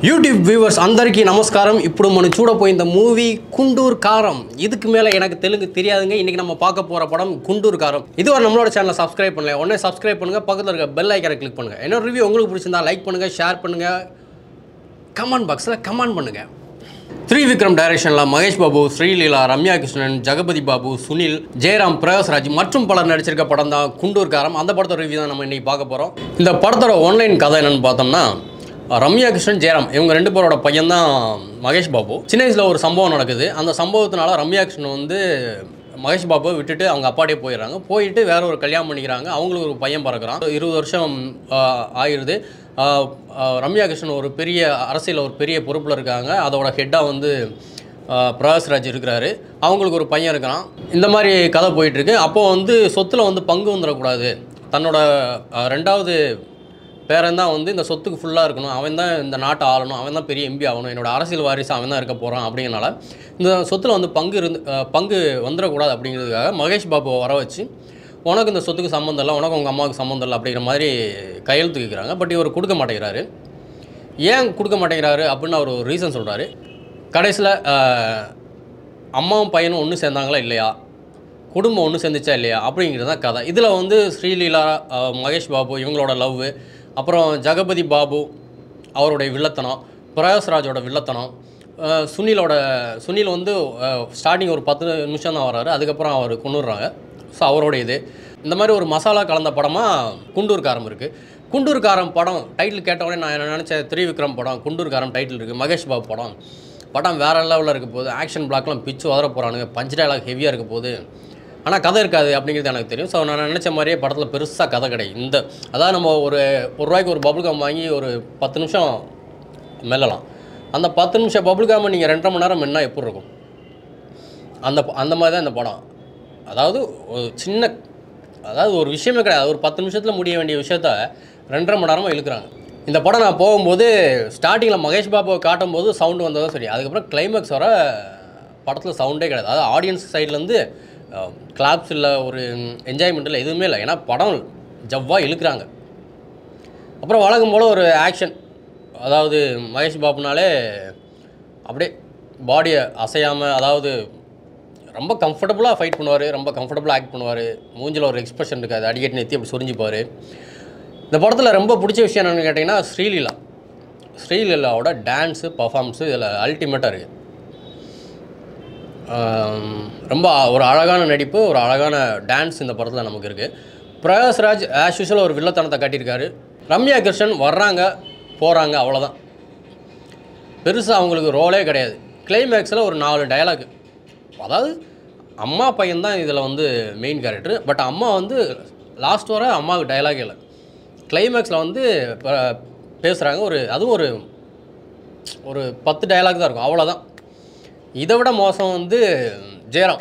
YouTube viewers అందరికీ నమస్కారం ఇప్పుడు మనం చూడపోయిన మూవీ குண்டூர் காரம் இதுக்கு மேலே எனக்கு தெலுங்கு தெரியாதுங்க இன்றைக்கி நம்ம பார்க்க போகிற படம் குண்டூர் காரம் இது ஒரு நம்மளோட சேனலை சப்ஸ்கிரைப் பண்ணல உடனே சப்ஸ்கிரைப் பண்ணுங்கள் பக்கத்தில் இருக்க பெல் ஐக்கனை கிளிக் பண்ணுங்கள் என்னோட ரிவ்யூ உங்களுக்கு பிடிச்சிருந்தா லைக் பண்ணுங்கள் ஷேர் பண்ணுங்கள் கமெண்ட் பாக்ஸில் கமெண்ட் பண்ணுங்கள் த்ரிவிக்ரம் டைரக்ஷனில் மகேஷ் பாபு ஸ்ரீலீலா ரம்யா கிருஷ்ணன் ஜெகபதி பாபு சுனில் ஜெயராம் பிரகாஷ்ராஜ் மற்றும் பலர் நடிச்சிருக்க படம் தான் குண்டூர் காரம் அந்த படத்தோட ரிவ்யூ தான் நம்ம இன்றைக்கி பார்க்க போகிறோம் இந்த படத்தோட ஒன்லைன் கதை என்னன்னு பார்த்தோம்னா ரம்யா கிருஷ்ணன் ஜெயராம் இவங்க ரெண்டு பேரோட பையன் தான் மகேஷ் பாபு சின்ன வயசில் ஒரு சம்பவம் நடக்குது அந்த சம்பவத்தினால ரம்யா கிருஷ்ணன் வந்து மகேஷ் பாபுவை விட்டுட்டு அவங்க அப்பாடியே போயிடுறாங்க போயிட்டு வேற ஒரு கல்யாணம் பண்ணிக்கிறாங்க அவங்களுக்கு ஒரு பையன் பிறக்கிறான் இருபது வருஷம் ஆஹ், ஆயிருது ஆஹ், ஆஹ், ரம்யா கிருஷ்ணன் ஒரு பெரிய அரசியல் ஒரு பெரிய பொறுப்பில் இருக்காங்க அதோட ஹெட்டாக வந்து ஆஹ், பிரகாஷ்ராஜ் இருக்கிறாரு அவங்களுக்கு ஒரு பையன் இருக்கிறான் இந்த மாதிரி கதை போயிட்டுருக்கு அப்போது வந்து சொத்தில் வந்து பங்கு வந்துடக்கூடாது தன்னோட ஆஹ், ரெண்டாவது பேரன் தான் வந்து இந்த சொத்துக்கு ஃபுல்லாக இருக்கணும் அவன் தான் இந்த நாட்டை ஆளணும் அவன் தான் பெரிய எம்பி ஆகணும் என்னோட அரசியல் வாரிசு அவன் தான் இருக்க போகிறான் அப்படிங்கிறனால இந்த சொத்தில் வந்து பங்கு இருந்து அஹ், பங்கு வந்துடக்கூடாது அப்படிங்கிறதுக்காக மகேஷ் பாபுவை வர வச்சு உனக்கு இந்த சொத்துக்கு சம்மந்தம் இல்லை உனக்கு உங்கள் அம்மாவுக்கு சம்மந்தம் இல்லை அப்படிங்கிற மாதிரி கையெழுத்து கேட்குறாங்க பட் இவர் கொடுக்க மாட்டேங்கிறாரு ஏன் கொடுக்க மாட்டேங்கிறாரு அப்படின்னு அவர் ஒரு ரீசன் சொல்கிறாரு கடைசியில் அம்மாவும் பையனும் ஒன்று சேர்ந்தாங்களா இல்லையா குடும்பம் ஒன்று சேர்ந்துச்சா இல்லையா அப்படிங்கிறது தான் கதை இதில் வந்து ஸ்ரீலீலா அஹ், மகேஷ் பாபு இவங்களோட லவ் அப்புறம் ஜெகபதி பாபு அவருடைய வில்லத்தனம் பிரகாஷ்ராஜோட வில்லத்தனம் அஹ், சுனிலோட சுனில் வந்து ஸ்டார்டிங் ஒரு பத்து நிமிஷம் தான் வராரு அதுக்கப்புறம் அவர் கொண்டுடுறாங்க ஸோ அவரோட இது இந்த மாதிரி ஒரு மசாலா கலந்த படமாக குண்டூர் காரம் இருக்குது குண்டூர் காரம் படம் டைட்டில் கேட்டவுடனே நான் என்ன நினச்சேன் திரிவிக்ரம் படம் குண்டூர் காரம் டைட்டில் இருக்குது மகேஷ் பாபு படம் படம் வேறு லெவலில் இருக்க போகுது ஆக்ஷன் பிளாக்லாம் பிச்சு வதற போகிறானுங்க பஞ்ச் டயலாக் ஹெவியாக இருக்க போகுது ஆனால் கதை இருக்காது அப்படிங்கிறது எனக்கு தெரியும் ஸோ நான் நினச்ச மாதிரியே படத்தில் பெருசாக கதை கிடையாது இந்த அதாவது நம்ம ஒரு ஒரு ரூபாய்க்கு ஒரு பபுள் கம் வாங்கி ஒரு பத்து நிமிஷம் மெல்லலாம் அந்த பத்து நிமிஷம் பபுள் காமை நீங்கள் ரெண்டரை மணி நேரம் என்ன எப்படி இருக்கும் அந்த அந்த மாதிரி தான் இந்த படம் அதாவது ஒரு சின்ன அதாவது ஒரு விஷயமே கிடையாது ஒரு பத்து நிமிஷத்தில் முடிய வேண்டிய விஷயத்த ரெண்டரை மணி நேரமாக இழுக்கிறாங்க இந்த படம் நான் போகும்போது ஸ்டார்டிங்கில் மகேஷ் பாபுவை காட்டும்போது சவுண்டு வந்ததும் சரி அதுக்கப்புறம் கிளைமேக்ஸ் வர படத்தில் சவுண்டே கிடையாது அதாவது ஆடியன்ஸ் சைட்லேருந்து கிளாப்ஸ் இல்லை ஒரு என்ஜாய்மெண்ட் இல்லை எதுவுமே இல்லை ஏன்னா படம் ஜவ்வாக இழுக்கிறாங்க அப்புறம் வழக்கம் போல் ஒரு ஆக்ஷன் அதாவது மகேஷ் பாபுனாலே அப்படியே பாடியை அசையாமல் அதாவது ரொம்ப கம்ஃபர்டபுளாக ஃபைட் பண்ணுவார் ரொம்ப கம்ஃபர்டபுளாக ஆக்ட் பண்ணுவார் மூஞ்சில் ஒரு எக்ஸ்பிரஷன் இருக்காது அடிக்கடி நெத்தி அப்படி சொரிஞ்சுப்பார் இந்த படத்தில் ரொம்ப பிடிச்ச விஷயம் என்னென்னு கேட்டிங்கன்னா ஸ்ரீலீலா ஸ்ரீலீலாவோட டான்ஸு பர்ஃபார்மன்ஸு இதில் அல்டிமேட்டாக இருக்குது ஆம், ரொம்ப ஒரு அழகான நடிப்பு ஒரு அழகான டான்ஸ் இந்த படத்தில் நமக்கு இருக்குது பிரகாஷ்ராஜ் ஆஸ் யூஷுவல் ஒரு வில்லத்தனத்தை காட்டியிருக்காரு ரம்யா கிருஷ்ணன் வர்றாங்க போகிறாங்க அவ்வளோதான் பெருசாக அவங்களுக்கு ரோலே கிடையாது கிளைமேக்ஸில் ஒரு நாலு டயலாக் அதாவது அம்மா பையன் தான் இதில் வந்து மெயின் கேரக்டர் பட் அம்மா வந்து லாஸ்ட் வர அம்மாவுக்கு டயலாக் இல்லை கிளைமேக்ஸில் வந்து பேசுகிறாங்க ஒரு அதுவும் ஒரு ஒரு பத்து டயலாக் தான் இருக்கும் அவ்வளோதான் இதை விட மோசம் வந்து ஜெயராம்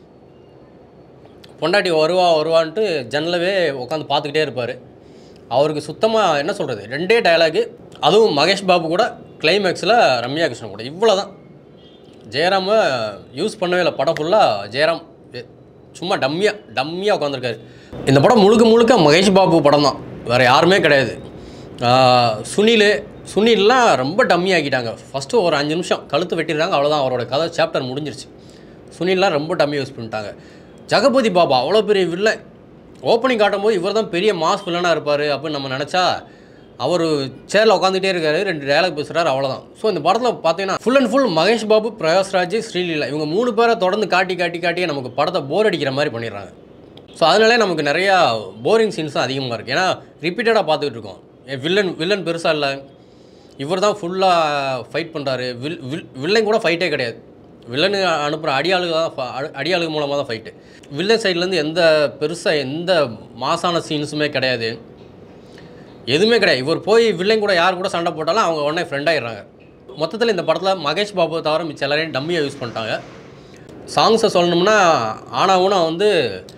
பொண்டாட்டி வருவா வருவான்ட்டு ஜன்னலவே உட்காந்து பார்த்துக்கிட்டே இருப்பார் அவருக்கு சுத்தமாக என்ன சொல்கிறது ரெண்டே டயலாகு அதுவும் மகேஷ் பாபு கூட கிளைமேக்ஸில் ரம்யா கிருஷ்ணன் கூட இவ்வளோ தான் ஜெயராமை யூஸ் பண்ணவே இல்லை படம் ஃபுல்லாக ஜெயராம் எ- சும்மா டம்மியாக டம்மியாக உட்காந்துருக்காரு இந்த படம் முழுக்க முழுக்க மகேஷ் பாபு படம் தான் வேறு யாருமே கிடையாது ஆஹ் சுனில் சுனில்லாம் ரொம்ப டம்மி ஆக்கிட்டாங்க ஃபஸ்ட்டு ஒரு அஞ்சு நிமிஷம் கழுத்து வெட்டிடுறாங்க அவ்வளோதான் அவரோட கதை சாப்டர் முடிஞ்சிருச்சு சுனில்லாம் ரொம்ப டம்மி யூஸ் பண்ணிட்டாங்க ஜெகபதி பாபா அவ்வளோ பெரிய வில்லன் ஓப்பனிங் காட்டும்போது இவர் தான் பெரிய மாஸ் வில்லனாக இருப்பார் அப்படின்னு நம்ம நினச்சா அவர் சேரில் உட்காந்துட்டே இருக்காரு ரெண்டு டயலாக் பேசுகிறாரு அவ்வளோதான் ஸோ இந்த படத்தில் பார்த்தீங்கன்னா full and full Mahesh Babu Prakashraj Sreeleela இவங்க மூணு பேரை தொடர்ந்து காட்டி காட்டி காட்டியே நமக்கு படத்தை போர் அடிக்கிற மாதிரி பண்ணிடுறாங்க ஸோ அதனாலே நமக்கு நிறையா போரிங் சீன்ஸும் அதிகமாக இருக்குது ஏன்னா ரிப்பீட்டடாக பார்த்துக்கிட்டு இருக்கோம் ஏ, வில்லன் வில்லன் பெருசாக இல்லை இவர் தான் ஃபுல்லாக ஃபைட் பண்ணுறாரு வில் வில் வில்லன் கூட ஃபைட்டே கிடையாது வில்லனு அனுப்புகிற அடியாளுக தான் ஃப- அடி- அடியாளுக மூலமாக தான் ஃபைட்டு வில்லன் சைட்லேருந்து எந்த பெருசாக எந்த மாசான சீன்ஸுமே கிடையாது எதுவுமே கிடையாது இவர் போய் வில்லன் கூட யார் கூட சண்டை போட்டாலும் அவங்க உடனே ஃப்ரெண்ட் ஆயிடுறாங்க மொத்தத்தில் இந்த படத்தில் மகேஷ் பாபு தவிர மிச்ச எல்லாரையும் டம்மியாக யூஸ் பண்ணிட்டாங்க சாங்ஸை சொல்லணும்னா ஆனா ஊனா வந்து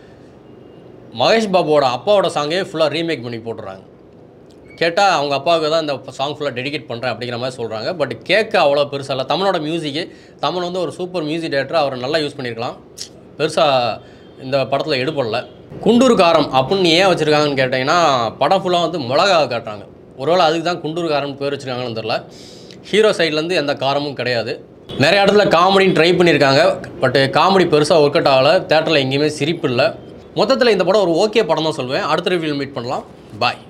மகேஷ் பாபுவோட அப்பாவோட சாங்கே ஃபுல்லாக ரீமேக் பண்ணி போட்டுறாங்க கேட்டால் அவங்க அப்பாவுக்கு தான் இந்த சாங் ஃபுல்லாக டெடிகேட் பண்ணுறேன் அப்படிங்கிற மாதிரி சொல்கிறாங்க பட் கேட்க அவ்வளோ பெருசாக இல்லை தமிழோட மியூசிக்கு தமிழ் வந்து ஒரு சூப்பர் மியூசிக் டேரக்டர் அவர் நல்லா யூஸ் பண்ணியிருக்கலாம் பெருசாக இந்த படத்தில் எடுபடல குண்டூர் காரம் அப்படின்னு ஏன் வச்சுருக்காங்கன்னு கேட்டிங்கன்னா படம் ஃபுல்லாக வந்து மிளகா காட்டுறாங்க ஒருவேளை அதுக்கு தான் குண்டூர் காரம்னு பேர் வச்சுருக்காங்கன்னு தெரில ஹீரோ சைட்லேருந்து எந்த காரமும் கிடையாது நிறைய இடத்துல காமெடின்னு ட்ரை பண்ணியிருக்காங்க பட் காமெடி பெருசாக ஒர்க் அவுட் ஆகலை தேட்டரில் எங்கேயுமே சிரிப்பு இல்லை மொத்தத்தில் இந்த படம் ஒரு ஓகே படம் தான் சொல்லுவேன் அடுத்த ரிவ்யூவில் மீட் பண்ணலாம் பாய்